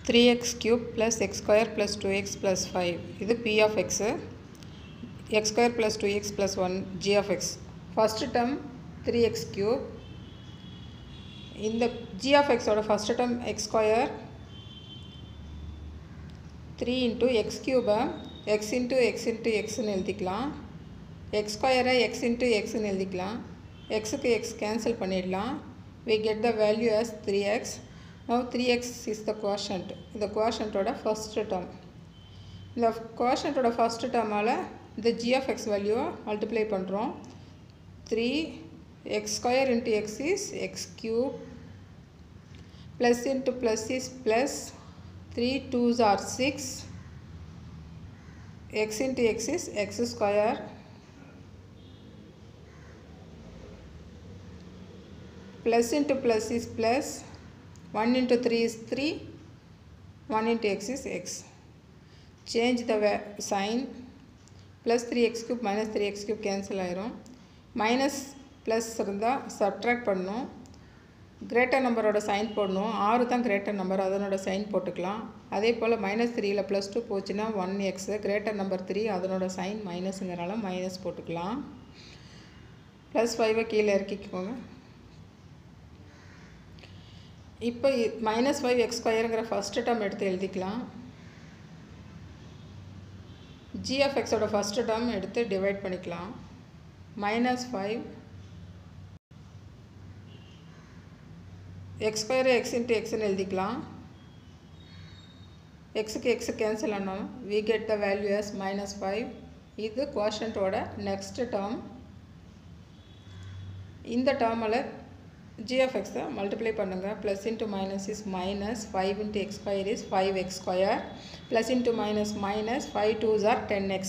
three x cube plus x square plus two x plus five இது p of x x square plus two x plus one g of x first term three x cube இந்த g of எக்ஸோட first term x square three into x க்யூபை x into x into எக்ஸ்னு எழுதிக்கலாம் x ஸ்கொயரை x into எக்ஸ்னு எழுதிக்கலாம் எக்ஸுக்கு x cancel பண்ணிடலாம் we get the value as 3x now 3x is the quotient இந்த quotientோட first term இந்த quotientோட first termஆல் இந்த g of x value multiply பண்ணுறோம் 3 x square into x is x cube plus into plus is plus 3 2s are 6 x into x is x square plus into plus is plus 1 into 3 is 3 1 into x is x change the sign plus 3x cube minus 3x cube cancel ஆயிரும் minus plus இருந்தால் subtract பண்ணணும் greater நம்பரோட sign போடணும் ஆறு தான் greater number அதனோட sign போட்டுக்கலாம் அதே போல் மைனஸ் த்ரீயில் ப்ளஸ் டூ போச்சுன்னா one x greater number three அதனோட சைன் மைனஸுங்கிறனால மைனஸ் போட்டுக்கலாம் ப்ளஸ் ஃபைவை கீழே இறக்கிக்கோங்க இப்போ மைனஸ் ஃபைவ் எக்ஸ் ஸ்கொயருங்கிற ஃபஸ்ட்டு டேர்ம் எடுத்து எழுதிக்கலாம் ஜி ஆஃப் எக்ஸோட ஃபஸ்ட்டு டேர்ம் எடுத்து டிவைட் பண்ணிக்கலாம் minus five x square x into எக்ஸ்னு எழுதிக்கலாம் எக்ஸுக்கு எக்ஸு கேன்சல் ஆனால் we get the value S minus five இது குவாஷன்ட்டோட நெக்ஸ்ட் டேர்ம் இந்த டேர்மில் g of x multiply பண்ணுங்க plus into minus is minus 5 into x square is 5x square plus into minus minus 5 2s are 10x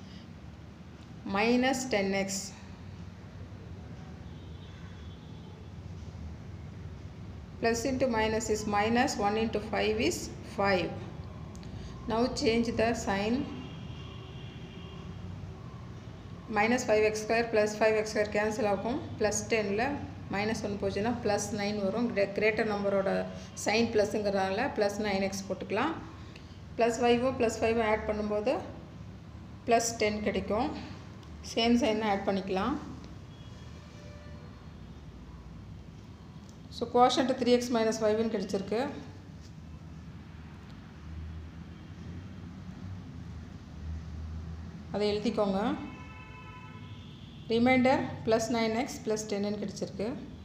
minus 10x plus into minus is minus 1 into 5 is 5 now change the sign minus 5x square plus 5x square cancel ஆகும் plus 10ல minus one போச்சுன்னா plus nine வரும் greater நம்பரோட sign ப்ளஸ்ஸுங்கிறனால plus nine x போட்டுக்கலாம் plus ஃபைவும் plus ஃபைவும் add பண்ணும்போது ப்ளஸ் டென் கிடைக்கும் சேம் சைன் ஆட் பண்ணிக்கலாம் so quotient three x minus ஃபைவ்னு கிடச்சிருக்கு அதை எழுதிக்கோங்க remainder plus nine x plus டென்னு கிடச்சிருக்கு